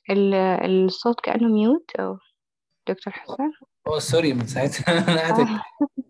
ال- الصوت كأنه ميوت أو دكتور حسن اه سوري من ساعتها انا قاعد آه.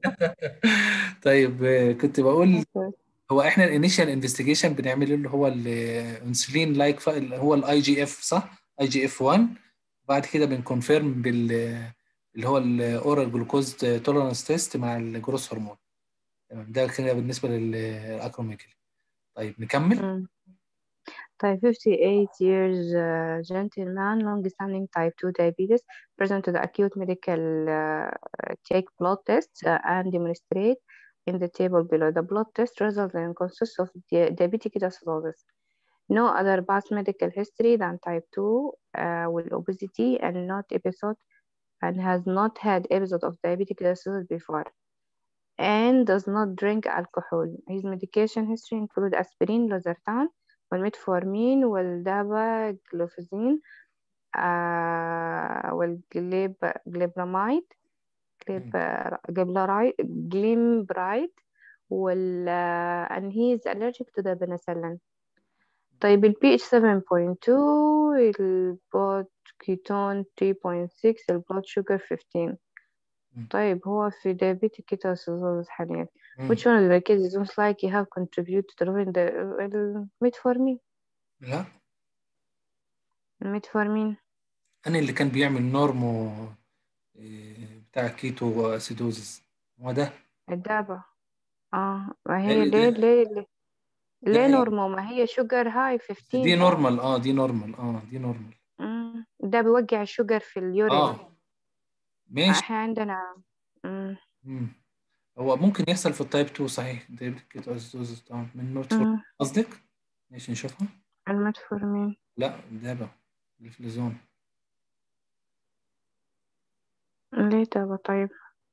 طيب آه، كنت بقول هو احنا الانيشال انفستيجيشن بنعمل اللي هو الانسولين لايك اللي هو الاي جي اف صح اي جي اف 1 بعد كده بنكونفيرم بال اللي هو الاورال جلوكوز تولرانس تيست مع الجروس هرمون تمام ده كده بالنسبه للاكروميجالي طيب نكمل مم. طيب 58 years uh, gentleman long-standing type 2 diabetes present to the acute medical uh, take blood tests uh, and demonstrate in the table below the blood test results and consists of di- diabetic ketoacidosis no other past medical history than type 2 uh, with obesity and not episode and has not had episode of diabetic ketoacidosis before and does not drink alcohol. His medication history include aspirin, losartan, والميتفورمين والداباجلوفازين آه والجليب جليبراميد جليب جليبرايد جليمبرايد وال آه، and he is allergic to the penicillin طيب ال pH 7.2 البلود كيتون 3.6 البلود شوجر 15 طيب هو في diabetic ketoacidosis حاليا مم. which one of the cases most likely have contributed to the الميتفورمين لا الميتفورمين انا اللي كان بيعمل نورمو آه، بتاع كيتو اسيدوزس هو ده الدابة اه ما ده هي ليه ده ليه ليه, ده ليه يعني نورمال ما هي شوجر هاي دي 15 نورمال اه دي نورمال اه دي نورمال مم. ده بيوقع الشوجر في اليورين اه ماشي احنا عندنا مم. مم. هو ممكن يحصل في التايب 2 صحيح ده كيتو اسيدوزس طبعا من نوت فور مم. قصدك ماشي نشوفها الميتفورمين لا ده بقى الفليزون ليه دابة طيب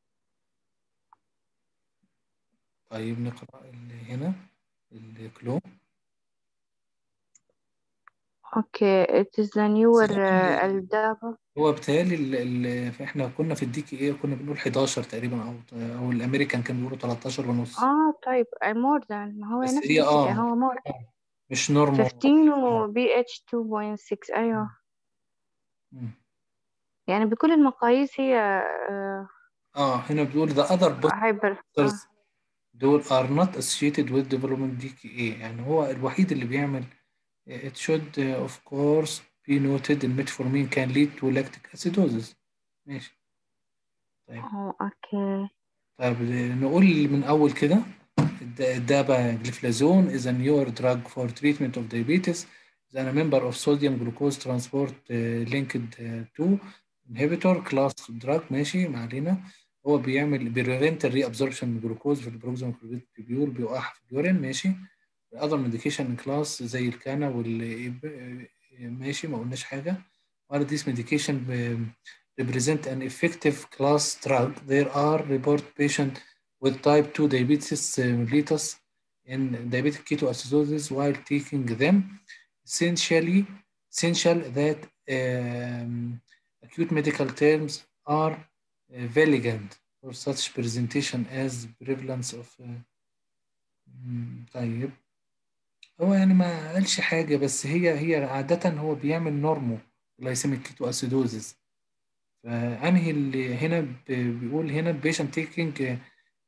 طيب نقرا اللي هنا الكلو اوكي it is the newer هو uh, ال- الدابة هو بيتهيألي ال- ال- احنا كنا في الدي كي ايه كنا بنقول 11 تقريبا او او الامريكان كان بيقولوا 13 ونص اه طيب I more than ما هو بس نفس هي الحكاية اه هو more مش نورمال 15 و BH 2.6 ايوه مم. يعني بكل المقاييس هي آه اه هنا بيقول the other هايبر boosters آه. دول are not associated with development DKA يعني هو الوحيد اللي بيعمل it should uh, of course be noted in metformin can lead to lactic acidosis ماشي طيب اه اوكي طيب نقول من أول كده الد- الداباجليفلازون is a newer drug for treatment of diabetes is a member of sodium glucose transport uh, linked uh, to inhibitor class drug ماشي ما علينا هو بيعمل بيريفنت الري ابزوربشن جلوكوز في البروكسون تيبيول بيوقعها في اليورين ماشي other medication class زي الكانا وال ماشي ما قلناش حاجة all these medication ب- represent an effective class drug there are report patient with type 2 diabetes mellitus in diabetic ketoacidosis while taking them essentially essential that um, acute medical terms are uh, valid for such presentation as prevalence of uh, مم، طيب هو يعني ما قالش حاجة بس هي هي عادة هو بيعمل نورمو glycemic ketoacidosis فأنهي اللي هنا ب- بيقول هنا البيشنت تيكينج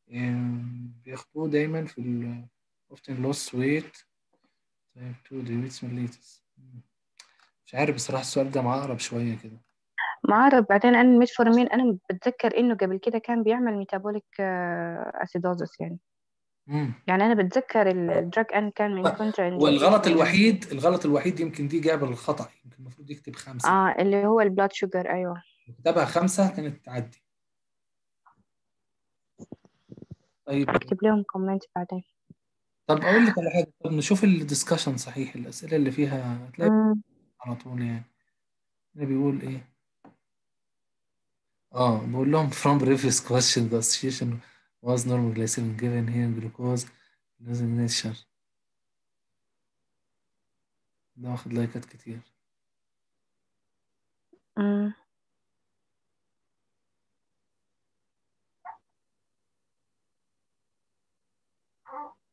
بياخدوه دايما في ال often lost weight type 2 diabetes mellitus مش عارف بصراحة السؤال ده معقرب شوية كده ما اعرف بعدين انا الميتفورمين انا بتذكر انه قبل كده كان بيعمل ميتابوليك اسيدوزس يعني مم. يعني انا بتذكر الدراج ان كان من كونترا والغلط الوحيد الغلط الوحيد يمكن دي جابه الخطأ يمكن المفروض يكتب خمسة اه اللي هو البلاد شوجر ايوه لو كتبها خمسة كانت تعدي طيب اكتب لهم كومنت بعدين طب أقول لك على حاجة طب نشوف الدiscussion صحيح الأسئلة اللي فيها هتلاقي مم. على طول يعني هنا بيقول إيه اه بقول لهم from previous question the association was normal glycemic given here glucose losing nature ده واخد لايكات كتير مم.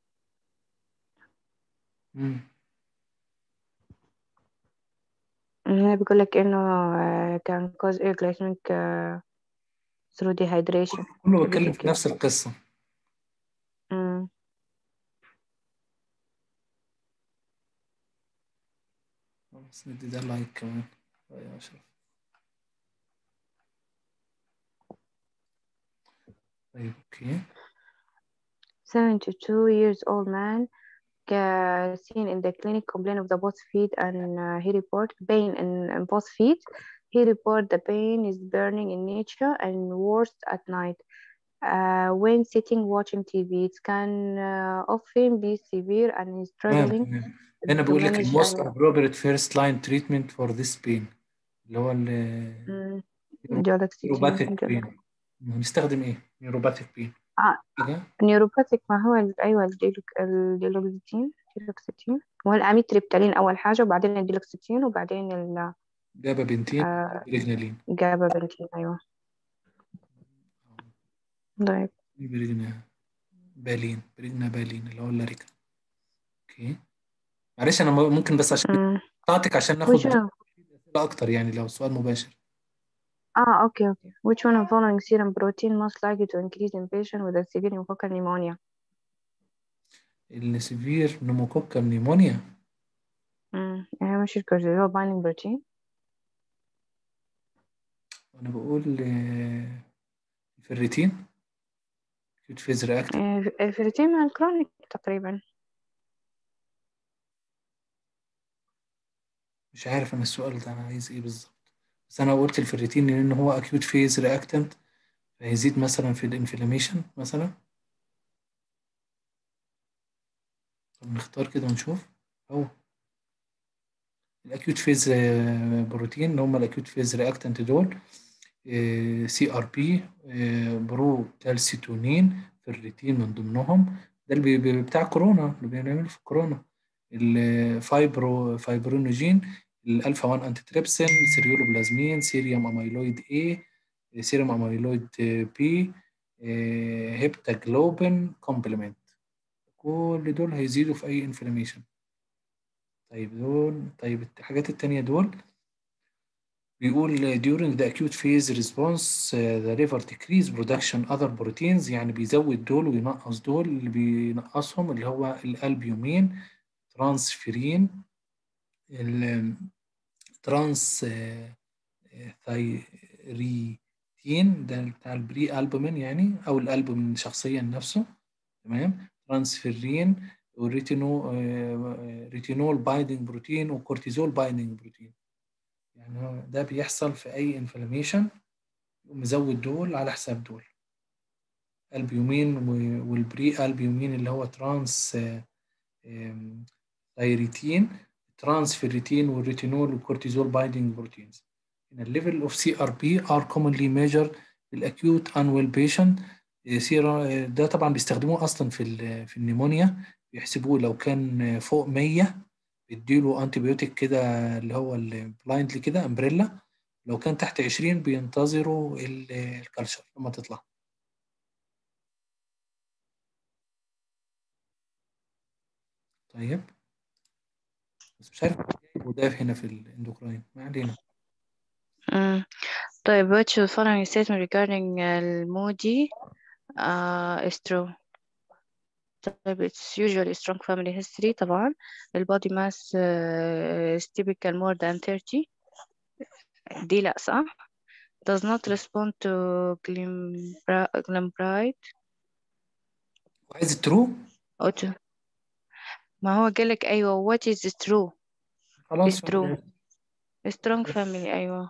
مم. هنا بيقول لك إنه آه، can cause glycemic آه، through dehydration كله كده بتكلم زي في كده نفس القصة مم. بس ندي ده لايك كمان يا أشرف طيب أوكي 72 years old man uh, seen in the clinic complain of the both feet and uh, he report pain in, in both feet. He report the pain is burning in nature and worse at night. Uh, when sitting watching TV, it can uh, often be severe and he's تمام struggling تمام هنا to بيقول لك manage الموست أيوة appropriate first line treatment for this pain اللي هو ال مم. neuropathic جولكسيتين pain هنستخدم ايه؟ neuropathic pain آه حاجة نيوروباثيك ما هو ال- أيوة الديلوك الديلوكسيتين ديلوكسيتين هو الأميتريبتالين أول حاجة وبعدين الديلوكسيتين وبعدين ال- جابا بنتين آه، بريجنالين جابابنتين أيوة طيب بريجنا بالين بريجنا بالين اللي هو اللاريكا اوكي معلش انا ممكن بس عشان مم. قطعتك عشان ناخد which one اسئله اكتر يعني لو سؤال مباشر ah okay okay which one of following serum protein most likely to increase in patient with a severe pneumococcal pneumonia السيفير نموكوكا نيمونيا مم. يعني مش الكورتيزول binding protein انا بقول آه، الفريتين كيوت فيز رياكت آه، الفيرتين مع الكرونيك تقريبا مش عارف انا السؤال ده انا عايز ايه بالظبط بس انا قلت الفريتين لان هو اكيوت فيز رياكتنت فيزيد مثلا في الانفلاميشن مثلا طب نختار كده ونشوف اهو الاكيوت فيز بروتين اللي هم الاكيوت فيز رياكتنت دول سي ار بي برو كالسيتونين فيريتين من ضمنهم ده اللي بي- بتاع كورونا اللي بنعمله في كورونا الفايبرو فايبرونوجين الالفا 1 انتي تريبسين سيريولوبلازمين سيريوم اميلويد اي سيريوم اميلويد بي هيبتاجلوبين كومبلمنت كل دول هيزيدوا في اي انفلاميشن طيب دول طيب الحاجات التانية دول بيقول during the acute phase response uh, the liver decrease production other proteins يعني بيزود دول وينقص دول اللي بينقصهم اللي هو الالبيومين ترانسفيرين الترانس ثايريتين ده بتاع البري البومين يعني او الالبومين شخصيا نفسه تمام ترانسفيرين والريتينو آه، ريتينول بايندينج بروتين وكورتيزول بايندينج بروتين يعني هو ده بيحصل في اي انفلاميشن مزود دول على حساب دول البيومين و- والبري البيومين اللي هو ترانس آه، آم، ثايريتين ترانسفيريتين والريتينول والكورتيزول بايندينج بروتينز ان الليفل اوف سي ار بي ار commonly measured بالاكيوت انويل بيشنت ده طبعا بيستخدموه اصلا في ال- في النيمونيا بيحسبوه لو كان فوق 100 بيديله انتي بيوتيك كده اللي هو البلايندلي كده امبريلا لو كان تحت 20 بينتظروا ال- الكالشر لما تطلع طيب بس مش عارف وده هنا في الاندوكراين ما علينا مم. طيب which of the following statement regarding المودي uh, is true طيب it's usually strong family history طبعا ال body mass uh, is typical more than 30 دي لا صح does not respond to glimbra- glimbride وعايز الترو أو to ما هو قالك أيوة what is true خلاص is true strong family أيوة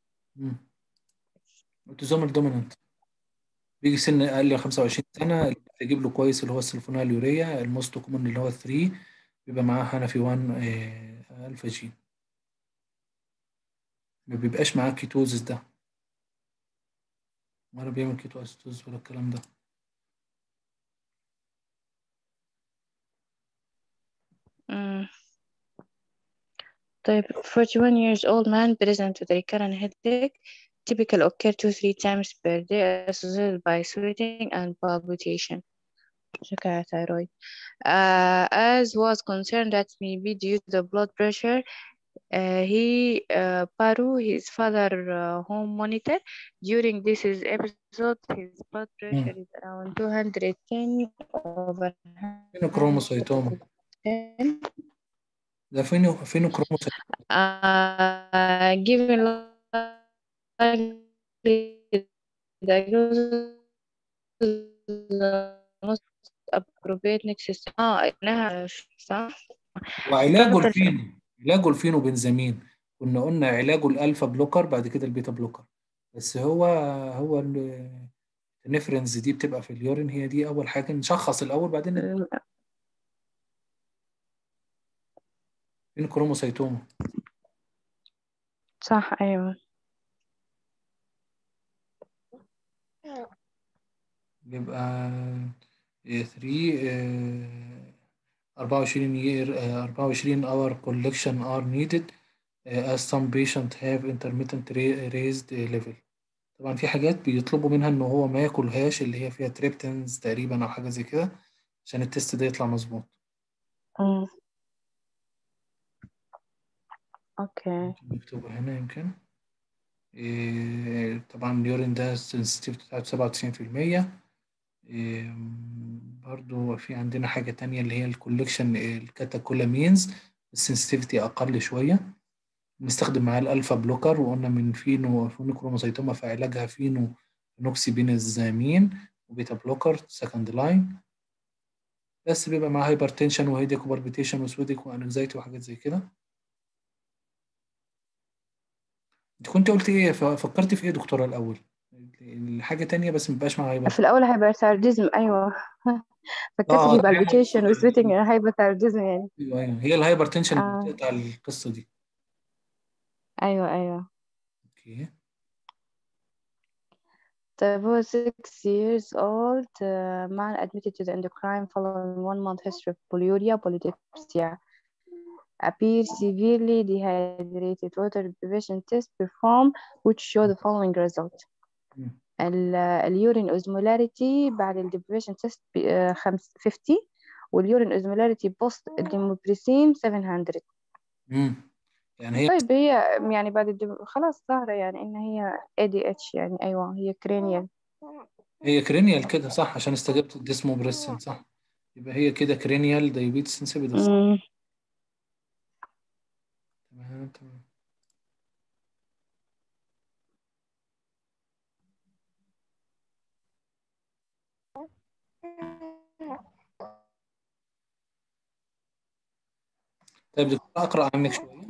اوتوزومال دومينانت بيجي سن اقل من 25 سنه اللي بيجيب له كويس اللي هو السلفونيل يوريا الموست كومن اللي هو 3 بيبقى معاه هنفي 1 آه، الفا جي ما بيبقاش معاه كيتوزس ده ولا بيعمل كيتوزس ولا الكلام ده مم. طيب 41 years old man present with recurrent headache typical occur two three times per day associated by sweating and palpitation شكاية thyroid uh, as was concerned that may be due to the blood pressure Uh, he uh, Paru, his father uh, home monitor. During this is episode, his blood pressure is around 210 over فينو كروموسيتوما 110. ده فينو فينو كروموسيتوما Uh, given likely diagnosis most appropriate next system. اه انها صح وعلاجه الفينو علاجه الفينو بنزامين كنا قلنا علاجه الالفا بلوكر بعد كده البيتا بلوكر بس هو هو ال- النفرنز دي بتبقى في اليورين هي دي اول حاجه نشخص الاول بعدين فين كروموسيتوما صح ايوه بيبقى 3 24 year آه، 24 hour collection are needed آه، as some patient have intermittent ra- raised level طبعا في حاجات بيطلبوا منها ان هو ما ياكلهاش اللي هي فيها تريبتنز تقريبا او حاجه زي كده عشان التست ده يطلع مظبوط أمم. اوكي ممكن نكتبه هنا يمكن إيه طبعا اليورين ده السنسيتيفيتي بتاعته 97% إيه برضو في عندنا حاجة تانية اللي هي الكوليكشن الكاتاكولامينز السنسيتيفيتي أقل شوية بنستخدم معاه الألفا بلوكر وقلنا من فينو فينو كروموسيتوما في علاجها فينو نوكسيبينازامين وبيتا بلوكر سكند لاين بس بيبقى معاه هايبرتنشن وهيديك وبالبيتيشن وسويدك وانكزايتي وحاجات زي كده انت كنت قلت ايه ف- فكرت في ايه يا دكتوره الاول الحاجه تانية بس مبقاش معاها في هايبر الاول هايبرثايروديزم ايوه فكرت اه في ده هي بالبيتيشن وسويتنج هايبرثايروديزم يعني ايوه ايوه هي الهايبرتنشن اللي اه بتقطع القصه دي ايوه ايوه اوكي طيب هو 6 years old uh, man admitted to the endocrine following one month history of polyuria polydipsia appears severely dehydrated water deprivation test performed which show the following result مم. ال- اليورين اوزمولاريتي بعد الديبريشن تيست 50 واليورين اوزمولاريتي بوست الديموبريسين 700 امم يعني هي طيب هي يعني بعد الدب... خلاص ظاهرة يعني إن هي ADH يعني أيوة هي كرينيال هي كرينيال كده صح عشان استجابت الديسموبريسين صح يبقى هي كده كرينيال دايابيتس انسيبيدس أمم. تمام تمام طيب دكتور اقرا عنك شويه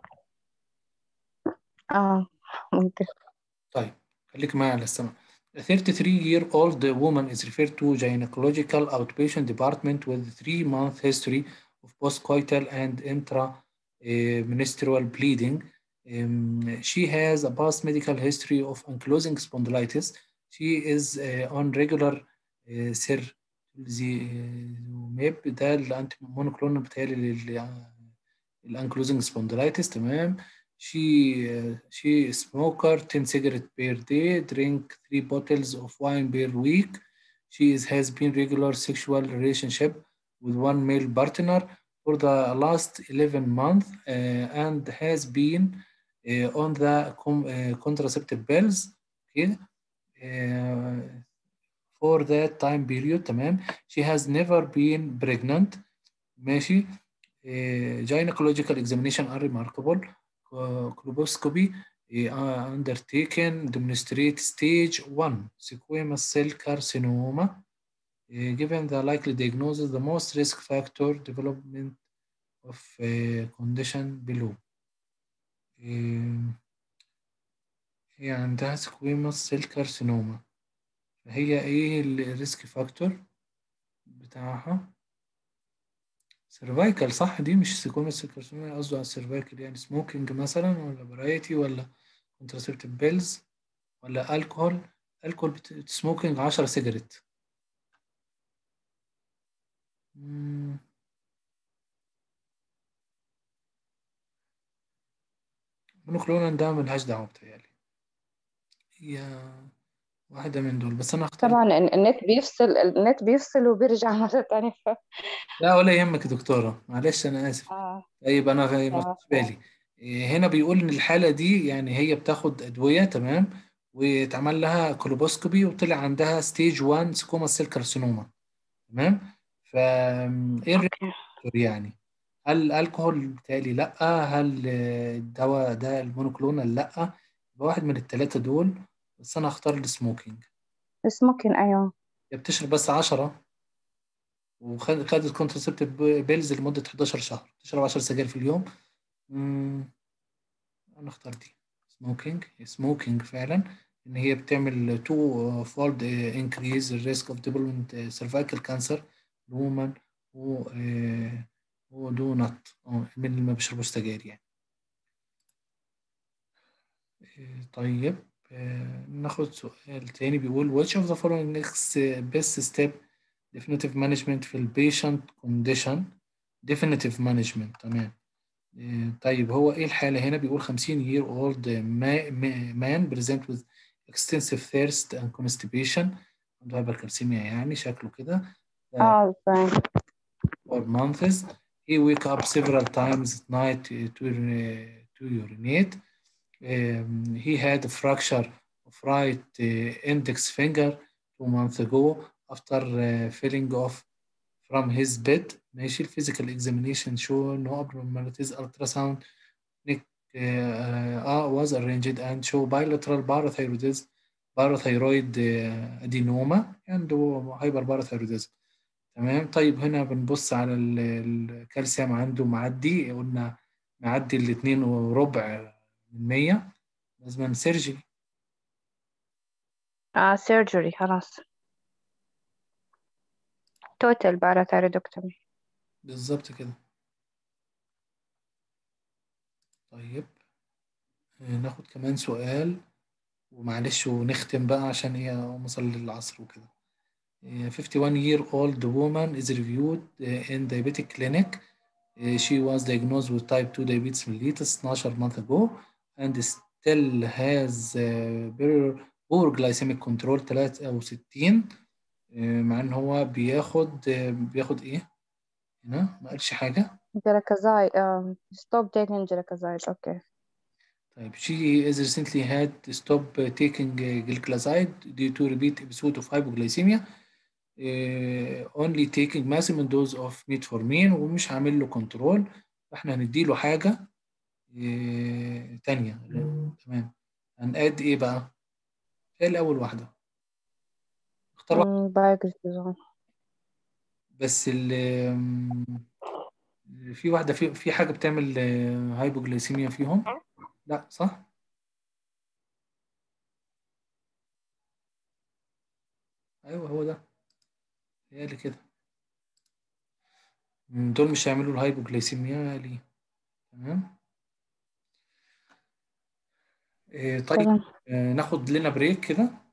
اه ممكن طيب خليك معايا على السمع. A 33-year-old woman is referred to gynecological outpatient department with three-month history of postcoital and intra-menstrual bleeding. Um, she has a past medical history of ankylosing spondylitis. She is uh, on regular uh, sertolizumab ده الانتي مونوكلونال بتهيألي لل- الانكلوزنج سبوندلايتس تمام she uh, she smoker 10 cigarette per day drink 3 bottles of wine per week she is, has been regular sexual relationship with one male partner for the last 11 months uh, and has been uh, on the com- uh, contraceptive pills okay uh, for that time period تمام she has never been pregnant ماشي uh, gynecological examination are remarkable uh, colposcopy uh, undertaken demonstrate stage 1 squamous cell carcinoma uh, given the likely diagnosis the most risk factor development of uh, condition below uh, هي عندها squamous cell carcinoma فهي ايه الريسك فاكتور بتاعها سيرفايكال صح دي مش سيكوميس كارسينوما قصده على السيرفايكال يعني سموكينج مثلا ولا برايتي ولا كونتراسيبتيف بيلز ولا الكحول الكحول سموكينج 10 سيجاريت مم. مونوكلونال ده ملهاش دعوة بتهيألي هي واحدة من دول بس أنا هختار طبعا ال- النت بيفصل النت بيفصل وبيرجع مرة تانية ف... لا ولا يهمك يا دكتورة معلش أنا آسف اه طيب أنا ما اه خدتش بالي هنا بيقول ان الحاله دي يعني هي بتاخد ادويه تمام واتعمل لها كولوبوسكوبي وطلع عندها ستيج 1 سكوما سيل كارسينوما تمام فا ايه الريسك يعني هل الكحول بالتالي لا هل الدواء ده المونوكلونال لا يبقى واحد من الثلاثه دول بس انا هختار السموكينج سموكين أيوة هي بتشرب بس 10 وخدت كونترسبتيف بيلز لمده 11 شهر تشرب 10 سجاير في اليوم مم. انا اختار دي سموكينج سموكينج فعلا ان هي بتعمل تو فولد انكريز الريسك اوف ديفلوبمنت سيرفايكال كانسر لومن و ودو نت من اللي ما بيشربوش سجاير يعني طيب ناخد سؤال تاني بيقول which of the following next best step definitive management في البيشنت condition definitive management تمام طيب هو ايه الحالة هنا بيقول 50 year old man present with extensive thirst and constipation عنده هايبركالسيميا يعني شكله كده اه فاهم for months he wake up several times at night to, to urinate um, he had a fracture of right uh, index finger two months ago after uh, filling off from his bed ماشي physical examination show no abnormalities ultrasound neck uh, uh, was arranged and show bilateral parathyroidism parathyroid uh, adenoma and hyperparathyroidism تمام طيب هنا بنبص على الكالسيوم عنده معدي قلنا معدي الاتنين وربع من مية لازم سيرجري اه سيرجري خلاص توتال باراثايرويدكتومي بالظبط كده طيب ناخد كمان سؤال ومعلش ونختم بقى عشان ايه نصلي العصر وكده 51 year old woman is reviewed in diabetic clinic she was diagnosed with type 2 diabetes mellitus 12 month ago and still has poor glycemic control 63 مع ان هو بياخد بياخد ايه هنا ما قالش حاجه جلوكازايد um, stop taking glucoside okay طيب she is recently had to stop taking glucoside due to repeat episode of hypoglycemia uh, only taking maximum dose of metformin ومش عامل له كنترول فاحنا هنديله حاجه uh, تانية تمام هنقاد ايه بقى؟ ايه الاول واحده؟ اختار واحدة. بايوجليسيزون بس ال في واحده في في حاجه بتعمل هايبوجليسيميا فيهم لا صح ايوه هو ده هي اللي كده دول مش هيعملوا الهايبوجليسيميا ليه تمام إيه طيب تمام آه، ناخد لنا بريك كده